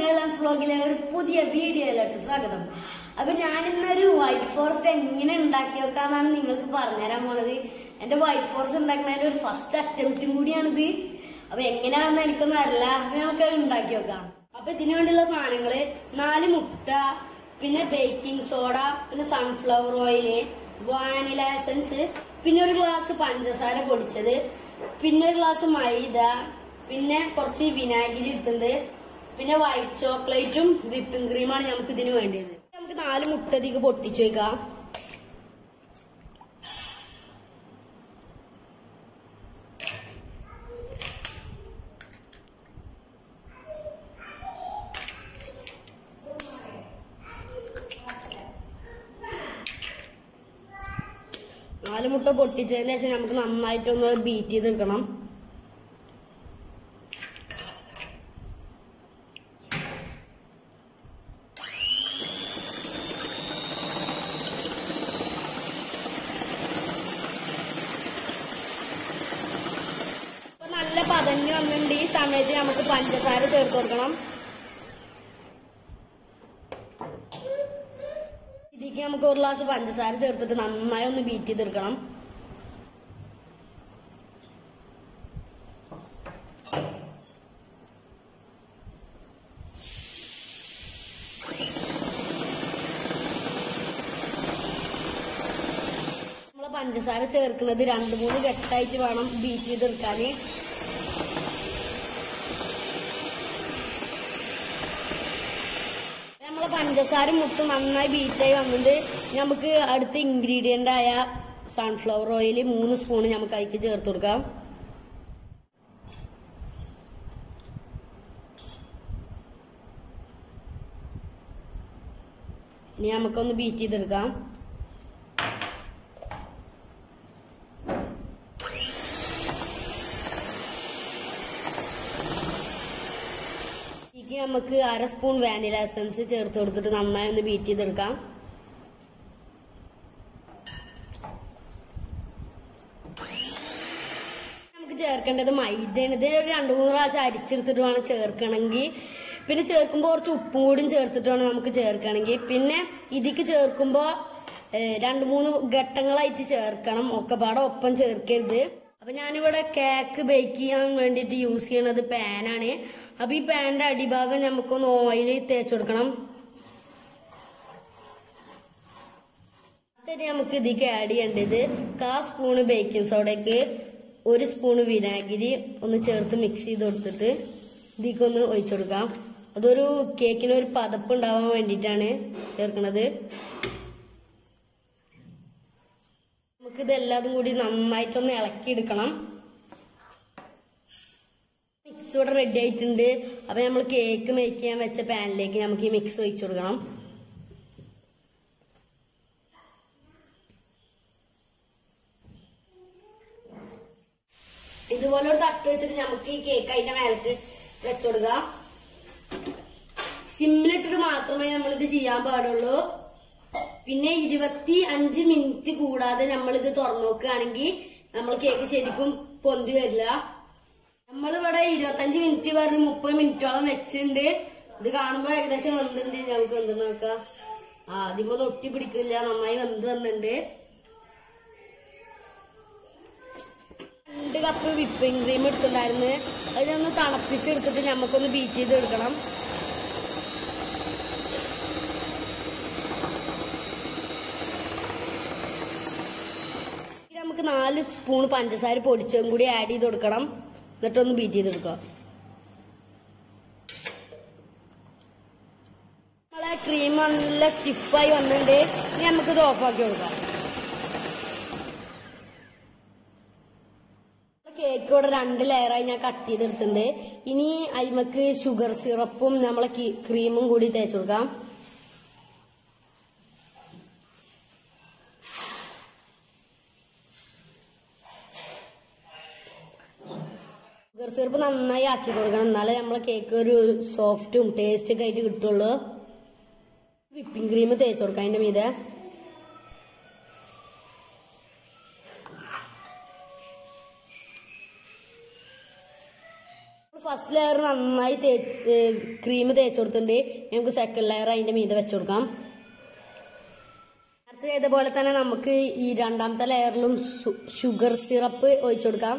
നീളംസ് വ്ളോഗിലെ ഒരു പുതിയ വീഡിയോയിലോട്ട് സ്വാഗതം അപ്പൊ ഞാൻ ഇന്നൊരു വൈറ്റ് ഫോറസ്റ്റ് എങ്ങനെ ഉണ്ടാക്കി വെക്കാന്നാണ് നിങ്ങൾക്ക് പറഞ്ഞുതരാൻ പോണത് എന്റെ വൈറ്റ് ഫോറസ്റ്റ് ഉണ്ടാക്കുന്നതിന്റെ ഒരു ഫസ്റ്റ് അറ്റംപ്റ്റും കൂടിയാണിത് അപ്പൊ എങ്ങനെയാണെന്ന് എനിക്കൊന്നും അറിയില്ല അപ്പൊ നമുക്ക് അത് ഉണ്ടാക്കി വെക്കാം അപ്പൊ ഇതിനു വേണ്ടിയുള്ള സാധനങ്ങള് നാല് മുട്ട പിന്നെ ബേക്കിംഗ് സോഡ പിന്നെ സൺഫ്ലവർ ഓയില് വാനില എസൻസ് പിന്നെ ഒരു ഗ്ലാസ് പഞ്ചസാര പൊടിച്ചത് പിന്നെ ഒരു ഗ്ലാസ് മൈദ പിന്നെ കുറച്ച് വിനാഗിരി എടുത്തിട്ടുണ്ട് പിന്നെ വൈറ്റ് ചോക്ലേറ്റും വിപ്പിംഗ് ക്രീമാണ് നമുക്ക് ഇതിന് വേണ്ടിയത് നമുക്ക് നാല് മുട്ട ഇതിക്ക് പൊട്ടിച്ചു വെക്കാം നാല് മുട്ട പൊട്ടിച്ചതിന് ശേഷം നമുക്ക് നന്നായിട്ടൊന്ന് ബീറ്റ് ചെയ്തെടുക്കണം ഇപ്പൊ നല്ല പതഞ്ഞ് വന്നിട്ടുണ്ട് ഈ സമയത്ത് നമുക്ക് പഞ്ചസാര ചേർത്ത് കൊടുക്കണം ഇതിലേക്ക് നമുക്ക് ഒരു ഗ്ലാസ് പഞ്ചസാര ചേർത്തിട്ട് നന്നായി ഒന്ന് ബീറ്റ് ചെയ്തെടുക്കണം നമ്മള് പഞ്ചസാര ചേർക്കുന്നത് രണ്ട് മൂന്ന് ഘട്ടമായിട്ട് വേണം ബീറ്റ് ചെയ്തെടുക്കാന് നമ്മളെ പഞ്ചസാര മുട്ട് നന്നായി ബീറ്റായി വന്നിട്ട് നമുക്ക് അടുത്ത ഇൻഗ്രീഡിയന്റ് ആയ സൺഫ്ലവർ ഓയിൽ മൂന്ന് സ്പൂൺ നമുക്ക് അതിലേക്ക് ചേർത്ത് കൊടുക്കാം ഇനി നമുക്കൊന്ന് ബീറ്റ് ചെയ്തെടുക്കാം ഇതിലേക്ക് നമുക്ക് അര സ്പൂൺ വാനില എസൻസ് ചേർത്ത് കൊടുത്തിട്ട് നന്നായി ഒന്ന് ബീറ്റ് ചെയ്തെടുക്കാം നമുക്ക് ചേർക്കേണ്ടത് മൈദയാണ് ഇത് ഒരു രണ്ട് മൂന്ന് പ്രാവശ്യം അരിച്ചെടുത്തിട്ട് വേണം ചേർക്കണമെങ്കിൽ പിന്നെ ചേർക്കുമ്പോൾ കുറച്ച് ഉപ്പും കൂടിയും ചേർത്തിട്ട് വേണം നമുക്ക് ചേർക്കണമെങ്കിൽ പിന്നെ ഇതിക്ക് ചേർക്കുമ്പോൾ ഏഹ്, രണ്ട് മൂന്ന് ഘട്ടങ്ങളായിട്ട് ചേർക്കണം ഒക്കെ പാടെ ഒപ്പം ചേർക്കരുത് അപ്പൊ ഞാനിവിടെ കേക്ക് ബേക്ക് ചെയ്യാൻ വേണ്ടിയിട്ട് യൂസ് ചെയ്യണത് പാനാണ് അപ്പൊ ഈ പാനിന്റെ അടിഭാഗം നമുക്കൊന്ന് ഓയിൽ തേച്ച് കൊടുക്കണം ഫസ്റ്റ് നമുക്ക് ഇതിലേക്ക് ആഡ് ചെയ്യേണ്ടത് കാ സ്പൂണ് ബേക്കിംഗ് സോഡയ്ക്ക് ഒരു സ്പൂണ് വിനാഗിരി ഒന്ന് ചേർത്ത് മിക്സ് ചെയ്ത് കൊടുത്തിട്ട് ഇതിലേക്കൊന്ന് ഒഴിച്ചു കൊടുക്കാം അതൊരു കേക്കിന് ഒരു പതപ്പ് ഉണ്ടാവാൻ വേണ്ടിയിട്ടാണ് ചേർക്കണത് നമുക്ക് ഇതെല്ലാതും കൂടി നന്നായിട്ടൊന്ന് ഇളക്കി എടുക്കണം മിക്സ് ഇവിടെ റെഡി ആയിട്ടുണ്ട് അപ്പൊ നമ്മൾ കേക്ക് മേക്ക് ചെയ്യാൻ വെച്ച പാനിലേക്ക് നമുക്ക് ഈ മിക്സ് ഒഴിച്ചു കൊടുക്കണം ഇതുപോലെ ഒരു തട്ട് വെച്ചിട്ട് നമുക്ക് ഈ കേക്ക് അതിന്റെ മേലേക്ക് വെച്ചു കൊടുക്കാം സിമ്മിലിട്ടിട്ട് മാത്രമേ നമ്മൾ ഇത് ചെയ്യാൻ പാടുള്ളൂ പിന്നെ ഇരുപത്തി അഞ്ച് മിനിറ്റ് കൂടാതെ നമ്മൾ ഇത് തുറന്നു നോക്കുകയാണെങ്കിൽ നമ്മൾ കേക്ക് ശരിക്കും പൊന്തി വരില്ല നമ്മളിവിടെ ഇരുപത്തഞ്ച് മിനിറ്റ് പറഞ്ഞ് മുപ്പത് മിനിറ്റോളം വെച്ചിട്ടുണ്ട് ഇത് കാണുമ്പോ ഏകദേശം വെന്തിട്ടുണ്ട് നമുക്ക് എന്ത് നോക്കാം ആദ്യം ഒന്നും ഒട്ടി പിടിക്കില്ല നന്നായി വെന്ത് വന്നിട്ടുണ്ട് രണ്ട് കപ്പ് വിപ്പിംഗ് ക്രീം എടുത്തിട്ടുണ്ടായിരുന്നു അതിനൊന്ന് തണുപ്പിച്ചെടുത്തിട്ട് നമുക്കൊന്ന് ബീറ്റ് ചെയ്ത് എടുക്കണം ഇനി നമുക്ക് നാല് സ്പൂൺ പഞ്ചസാര പൊടിച്ചതും കൂടി ആഡ് ചെയ്ത് കൊടുക്കണം എന്നിട്ടൊന്ന് ബീറ്റ് ചെയ്തെടുക്കാം നമ്മളെ ക്രീം നല്ല സ്റ്റിഫായി വന്നിട്ടുണ്ട് ഇനി നമുക്കിത് ഓഫാക്കി കൊടുക്കാം കേക്ക് ഇവിടെ രണ്ട് ലെയറായി ഞാൻ കട്ട് ചെയ്തെടുത്തിട്ടുണ്ട് ഇനി അയിമക്ക് ഷുഗർ സിറപ്പും നമ്മളെ കി- ക്രീമും കൂടി തേച്ച് കൊടുക്കാം ഷുഗർ സിറപ്പ് നന്നായി ആക്കി കൊടുക്കണം എന്നാലേ നമ്മളെ കേക്ക് ഒരു സോഫ്റ്റും ടേസ്റ്റ് ഒക്കെ ആയിട്ട് കിട്ടുള്ളൂ വിപ്പിംഗ് ക്രീം തേച്ച് കൊടുക്കാം അതിന്റെ മീതെ ഫസ്റ്റ് ഫസ്റ്റ് ലെയർ നന്നായി തേച്ച് ക്രീം തേച്ച് കൊടുത്തിട്ടുണ്ട് നമുക്ക് സെക്കൻഡ് ലെയർ അതിന്റെ മീതെ വെച്ച് കൊടുക്കാം നേരത്തെ ചെയ്ത പോലെ തന്നെ നമുക്ക് ഈ രണ്ടാമത്തെ ലെയറിലും ഷുഗർ സിറപ്പ് ഒഴിച്ചു കൊടുക്കാം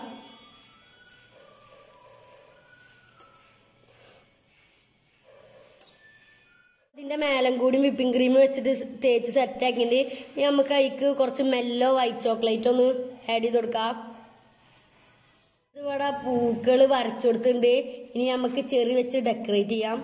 ഇതിന്റെ മേലും കൂടി വിപ്പിംഗ് ക്രീം വെച്ചിട്ട് തേച്ച് സെറ്റ് ആക്കിയിട്ട് ഇനി നമുക്ക് അതിക്ക് കുറച്ച് മെല്ലോ വൈറ്റ് ചോക്ലേറ്റ് ഒന്ന് ആഡ് ചെയ്ത് കൊടുക്കാം ഇതിവിടെ പൂക്കൾ വരച്ചു കൊടുത്തിട്ടുണ്ട് ഇനി നമുക്ക് ചെറി വെച്ച് ഡെക്കറേറ്റ് ചെയ്യാം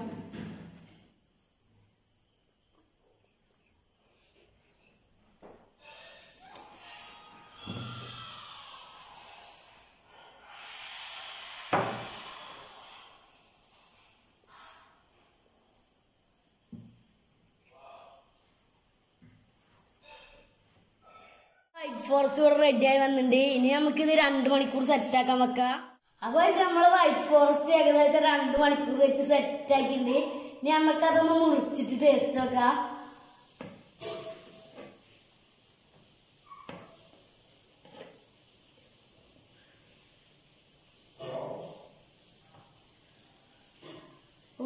വൈറ്റ് ഫോറസ്റ്റ് ഇവിടെ റെഡി ആയി വന്നിട്ടുണ്ട് ഇനി നമുക്ക് ഇത് രണ്ട് മണിക്കൂർ സെറ്റ് ആക്കാൻ വെക്കാം അപ്പൊ നമ്മള് വൈറ്റ് ഫോറസ്റ്റ് ഏകദേശം രണ്ട് മണിക്കൂർ വെച്ച് സെറ്റ് ആക്കിയിട്ടുണ്ട് ഇനി നമുക്ക് അതൊന്ന് മുറിച്ചിട്ട് ടേസ്റ്റ് നോക്കാം ഓ.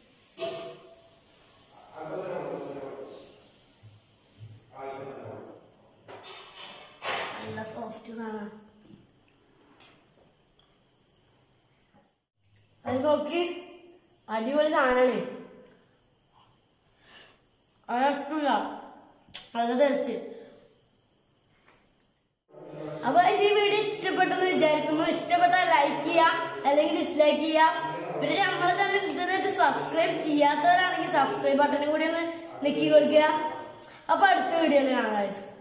നല്ല സോഫ്റ്റ് സാധനം അത് നോക്കി അടിപൊളി സാധനമാണ് അതൊക്കില്ല നല്ല ടേസ്റ്റ് അപ്പൊ guys, ഈ വീഡിയോ ഇഷ്ടപ്പെട്ടെന്ന് വിചാരിക്കുന്നു ഇഷ്ടപ്പെട്ടാൽ ലൈക്ക് ചെയ്യുക അല്ലെങ്കിൽ ഡിസ്ലൈക്ക് ചെയ്യുക പിന്നെ നമ്മളെ ചാനൽ ഇതുവരെയായിട്ട് സബ്സ്ക്രൈബ് ചെയ്യാത്തവരാണെങ്കിൽ സബ്സ്ക്രൈബ് ബട്ടനും കൂടി ഒന്ന് നെക്കി കൊടുക്കുക അപ്പൊ അടുത്ത വീഡിയോയിൽ കാണാം guys